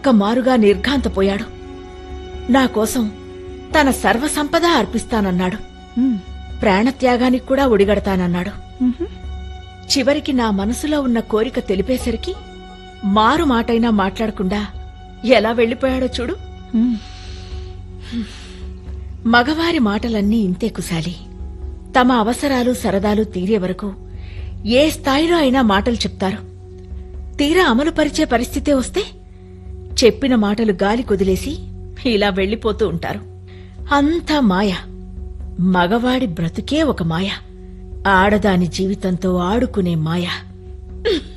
ఒక్క మారుగా నిర్ఘాంతపోయాడు నా కోసం తన సర్వసంపద అర్పిస్తానన్నాడు ఉమ్, ప్రాణత్యాగానికి కూడా ఒడిగడతానన్నాడు ఉహు, చివరికి నా మనసులో ఉన్న కోరిక తెలిపేసరికి మారు మాటైనా మాట్లాడకుండా ఎలా వెళ్లిపోయాడో చూడు ఉమ్, మగవారి మాటలన్నీ ఇంతే కుశాలి తమ అవసరాలు సరదాలు తీరే వరకు ఏ స్థాయిలో అయినా మాటలు చెప్తారు తీరా అమలు పరిచే పరిస్థితే వస్తే చెప్పిన మాటలు గాలి కుదిలేసి ఇలా వెళ్లిపోతూ ఉంటారు అంతా మాయ మగవాడి బ్రతుకే ఒక మాయ ఆడదాని జీవితంతో ఆడుకునే మాయ